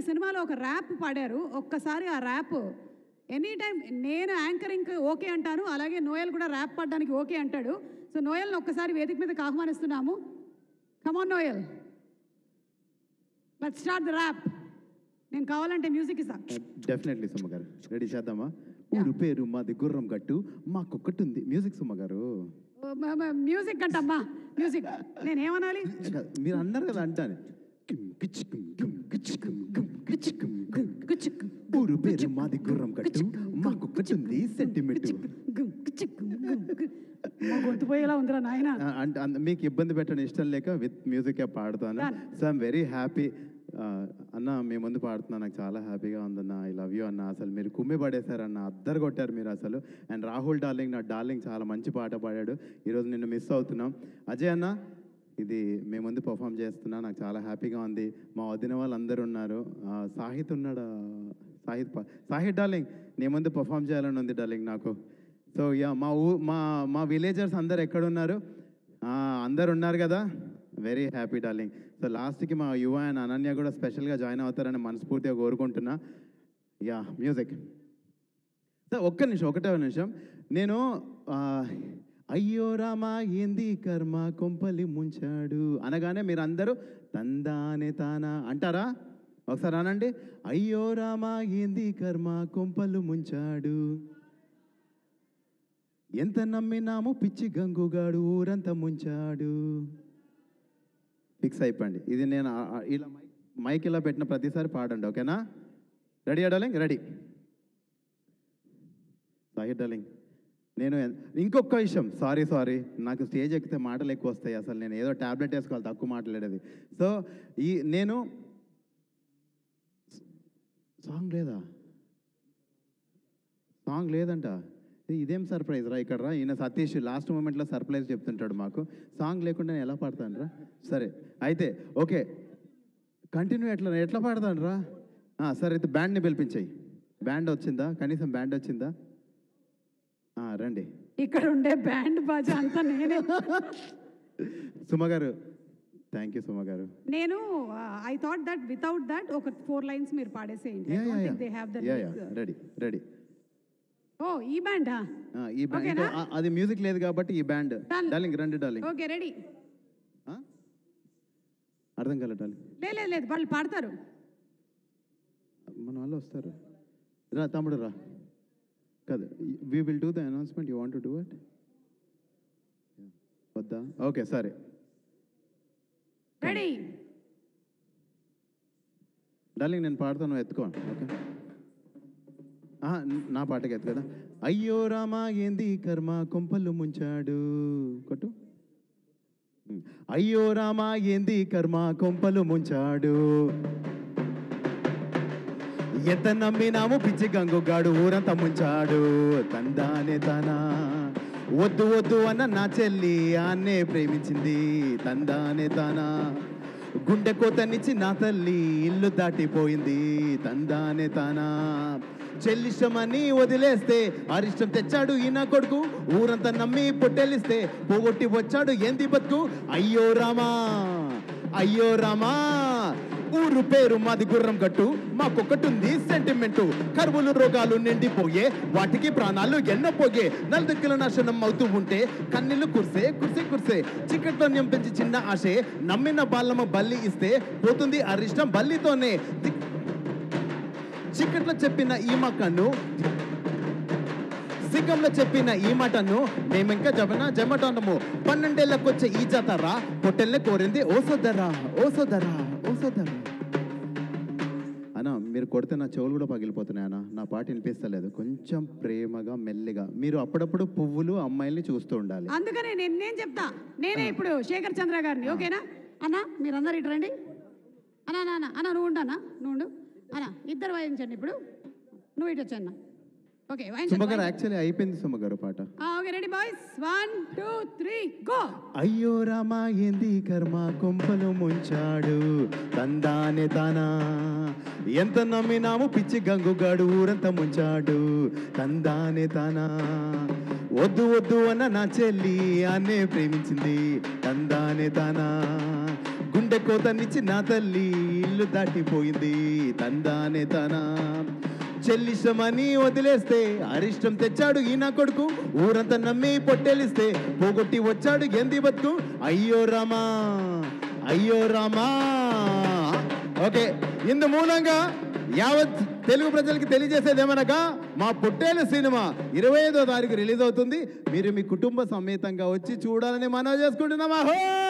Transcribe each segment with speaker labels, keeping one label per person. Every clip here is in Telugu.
Speaker 1: సినిమాలో ఒక ర్యాప్ పాడారు ఒక్కసారి ఆ ర్యాప్ ఎనీ టైం నేను యాంకరింగ్ ఓకే అంటాను అలాగే నోయల్ కూడా ర్యాప్ పాడడానికి ఓకే అంటాడు సో నోయల్ని ఒక్కసారి వేదిక మీదకి ఆహ్వానిస్తున్నాము come on Noel let start the rap నేను కావాలంటే మ్యూజిక్ ఇస్తా
Speaker 2: డెఫినెట్లీ సుమ్మ గారు రెడీ చేద్దామా ఊరు పేరు మాది గుర్రం గట్టు మాకొక్కటి ఉంది మ్యూజిక్ సుమ్మ గారు
Speaker 1: మ్యూజిక్ అంటమ్మా మ్యూజిక్ నేనేమనాలి
Speaker 2: మీరు అన్నారు కదా అంటాను కిమ్ కిచ్కిమ్ కిమ్ కిచ్కిమ్ కిమ్ కిచ్కిమ్ కిమ్. ఊరు పేరు మాది గుర్రం గట్టు మాకొక్కటి ఉంది సెంటిమెంట్
Speaker 1: మా గొంతు పోయేలా ఉందిరా నాయన
Speaker 2: అంటే అంద- మీకు ఇబ్బంది పెట్టడం ఇష్టం లేక విత్ మ్యూజికే పాడుతాను
Speaker 1: Done.
Speaker 2: So I'm very happy అన్న మీ ముందు పాడుతున్నా నాకు చాలా హ్యాపీగా ఉందన్న ఐ లవ్ యూ అన్న అసలు మీరు కుమ్మి పడేశారన్న అద్దరు కొట్టారు మీరు అసలు అండ్ రాహుల్ డార్లింగ్ నా డార్లింగ్ చాలా మంచి పాట పాడాడు ఈరోజు నిన్ను మిస్ అవుతున్నాం అజయ్ అన్న ఇది మీ ముందు పర్ఫామ్ చేస్తున్నా నాకు చాలా హ్యాపీగా ఉంది మా వదిన వాళ్ళు అందరూ ఉన్నారు ఆ, సాహిత్ ఉన్నాడు సాహిత్ పా- సాహిత్ డార్లింగ్ నీ ముందు పర్ఫామ్ చేయాలని ఉంది డార్లింగ్ నాకు సో యా మా ఊ మా మా విలేజర్స్ అందరు ఎక్కడున్నారు ఆ, అందరు ఉన్నారు కదా వెరీ హ్యాపీ డార్లింగ్ సో లాస్ట్కి మా యువ అండ్ అనన్య కూడా స్పెషల్గా జాయిన్ అవుతారని మనస్ఫూర్తిగా కోరుకుంటున్నా యా మ్యూజిక్ సో ఒక్క నిమిషం ఒకటే నిమిషం నేను ఆ, అయ్యో రామా ఏంది కర్మ కొంపలి ముంచాడు అనగానే మీరు అందరూ తందానే తానా అంటారా ఒకసారి అనండి అయ్యో రామా ఏంది కర్మ కొంపలు ముంచాడు ఎంత నమ్మినాము పిచ్చి గంగుగాడు ఊరంతా ముంచాడు ఫిక్స్ అయిపోండి ఇది నేను ఆ- ఆ- ఇలా మైక్ మైక్ ఇలా పెట్టిన ప్రతిసారి పాడండి ఓకేనా ready darling ready Sai darling నేను ఎన్- ఇంకొక విషయం సారీ సారీ నాకు స్టేజ్ ఎక్కితే మాటలు ఎక్కువ వస్తాయి అసలు నేను ఏదో ట్యాబ్లెట్ వేసుకోవాలి తక్కువ మాట్లాడేది సో ఈ నేను సాంగ్ లేదా సాంగ్ లేదంట ఏ, ఇదేం సర్ప్రైజ్ రా ఇక్కడ రా ఈయన సతీష్ లాస్ట్ మూమెంట్లో సర్ప్రైజ్ చెప్తుంటాడు మాకు సాంగ్ లేకుండా నేను ఎలా పాడతాను రా సరే అయితే ఓకే కంటిన్యూ ఎట్లా ఎట్లా పాడతాను రా ఆ, సరే అయితే బ్యాండ్ని పిలిపించాయి బ్యాండ్ వచ్చిందా కనీసం బ్యాండ్ వచ్చిందా ఆ, రండి
Speaker 1: ఇక్కడ ఉండే బ్యాండ్ బాజా అంతా నేనే
Speaker 2: సుమ గారు థ్యాంక్ యూ సుమ గారు
Speaker 1: నేను I thought that without that ఒక ఫోర్ లైన్స్ మీరు పాడేసేయండి
Speaker 2: yeah yeah
Speaker 1: they have
Speaker 2: yeah
Speaker 1: the
Speaker 2: yeah ready ready
Speaker 1: ఓ ఈ బ్యాండా
Speaker 2: ఈ బ్యాండ్
Speaker 1: ఓకేనా?
Speaker 2: అది మ్యూజిక్ లేదు కాబట్టి ఈ బ్యాండ్
Speaker 1: Done.
Speaker 2: డార్లింగ్ రండి డార్లింగ్
Speaker 1: ఓకే రెడీ
Speaker 2: ఆ? అర్థం కాలే డార్లింగ్
Speaker 1: లేదు లేదు లేదు వాళ్ళు పాడతారు
Speaker 2: మన వాళ్ళు వస్తారు రా తమ్ముడు రా కదా we will do the announcement you want do it వద్దా ఓకే సరే
Speaker 1: రెడీ
Speaker 2: డార్లింగ్ నేను పాడతాను ఎత్తుకో ఓకే ఆహా, న- నా పాటకి ఎత్తు కదా అయ్యో రామా ఏంది కర్మ కొంపలు ముంచాడు కొట్టు ఉమ్. అయ్యో రామా ఏంది కర్మ కొంపలు ముంచాడు ఎంత నమ్మినాము పిచ్చి గంగుగాడు ఊరంతా ముంచాడు తందానే తనా వద్దు వద్దు అన్న నా చెల్లి ఆన్నే ప్రేమించింది తందానే తనా గుండె కోతనిచ్చి నా తల్లి ఇల్లు దాటిపోయింది తందానే తానా చెల్లిష్టమని వదిలేస్తే అరిష్టం తెచ్చాడు ఈయన కొడుకు ఊరంతా నమ్మి పొట్టెలిస్తే పోగొట్టి వచ్చాడు ఏంది బతుకు అయ్యో రామా అయ్యో రామా ఊరు పేరు మాది గుర్రం గట్టు మాకొకటుంది సెంటిమెంటు కరువులు రోగాలు నిండిపోయే వాటికి ప్రాణాలు ఎన్నపోగే నలుదిక్కుల నాశనం అవుతూ ఉంటే కన్నీళ్లు కుర్సే కుర్సే కుర్సే చిక్కట్లోన్యం పెంచి చిన్న ఆశే నమ్మిన బాలమ్మ బల్లి ఇస్తే పోతుంది అరిష్టం బల్లితోనే ది- చిక్కట్లో చెప్పిన ఈ మక్కను సిగ్గంలో చెప్పిన ఈ మాటను మేమింకా జమన జమటము పన్నెండేళ్ళకి వచ్చే ఈ జాతర పొట్టెల్ని కోరింది ఓ సోదరా ఓ సోదరా ఓ సోదరా అన్న మీరు కొడితే నా చెవులు కూడా పగిలిపోతున్నాయి అన్న నా పాట వినిపిస్తలేదు కొంచెం ప్రేమగా మెల్లిగా మీరు అప్పుడప్పుడు పువ్వులు అమ్మాయిల్ని చూస్తూ ఉండాలి
Speaker 1: అందుకనే నేను నేను చెప్తా నేనే ఇప్పుడు శేఖర్ చంద్ర గారిని ఓకేనా అన్న మీరందరూ ఇటు రండి అన్న అన్న అన్న అన్న నువ్వు ఉండు అన్న నువ్వు ఉండు అన్న ఇద్దరు వాయించండి ఇప్పుడు నువ్వు ఇటు వచ్చాన్న ఓకే వాయించండి
Speaker 2: సుమగారు యాక్చువల్లీ అయిపోయింది సుమగారు పాట
Speaker 1: ఆ, okay ready boys one two three go
Speaker 2: అయ్యో రామా ఏంది కర్మ కొంపలు ముంచాడు తందానే తానా ఎంత నమ్మినాము పిచ్చి గంగుగాడు ఊరంతా ముంచాడు తందానే తానా వద్దు వద్దు అన్న నా చెల్లి అన్నే ప్రేమించింది తందానే తానా గుండె కోతనిచ్చి నా తల్లి ఇల్లు ఏళ్ళు దాటిపోయింది తందానే తన చెల్లిష్టమని వదిలేస్తే అరిష్టం తెచ్చాడు ఈయన కొడుకు ఊరంతా నమ్మి పొట్టెలిస్తే పోగొట్టి వచ్చాడు ఎంది బతుకు అయ్యో రామా అయ్యో రామా ఓకే ఇందు మూలంగా యావత్ తెలుగు ప్రజలకి తెలియజేసేది ఏమనగా మా పుట్టేలు సినిమా ఇరవై ఐదో తారీఖు రిలీజ్ అవుతుంది మీరు మీ కుటుంబ సమేతంగా వచ్చి చూడాలని మనవి చేసుకుంటున్నామా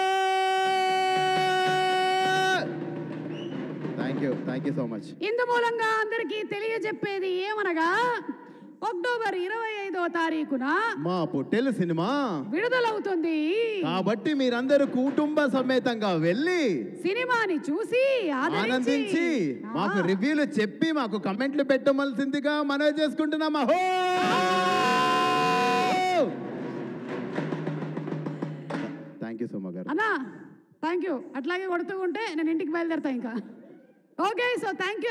Speaker 2: thank you thank you so much
Speaker 1: ఇందు మూలంగా అందరికీ తెలియజెప్పేది ఏమనగా అక్టోబర్ ఇరవై ఐదో తారీఖున
Speaker 2: మా పుట్టేలు సినిమా
Speaker 1: విడుదలవుతుంది
Speaker 2: కాబట్టి మీరందరూ కుటుంబ సమేతంగా వెళ్ళి
Speaker 1: సినిమాని చూసి
Speaker 2: ఆనందించి మాకు
Speaker 1: ఆ,
Speaker 2: రివ్యూలు చెప్పి మాకు కమెంట్లు పెట్టవలసిందిగా మనవి చేసుకుంటున్నామా హో థ్యాంక్ యూ సో మచ్ గారు
Speaker 1: అన్నా థ్యాంక్ యూ అట్లాగే కొడుతూ ఉంటే నేను ఇంటికి బయలుదేరుతా ఇంకా ఓకే సో థ్యాంక్ యూ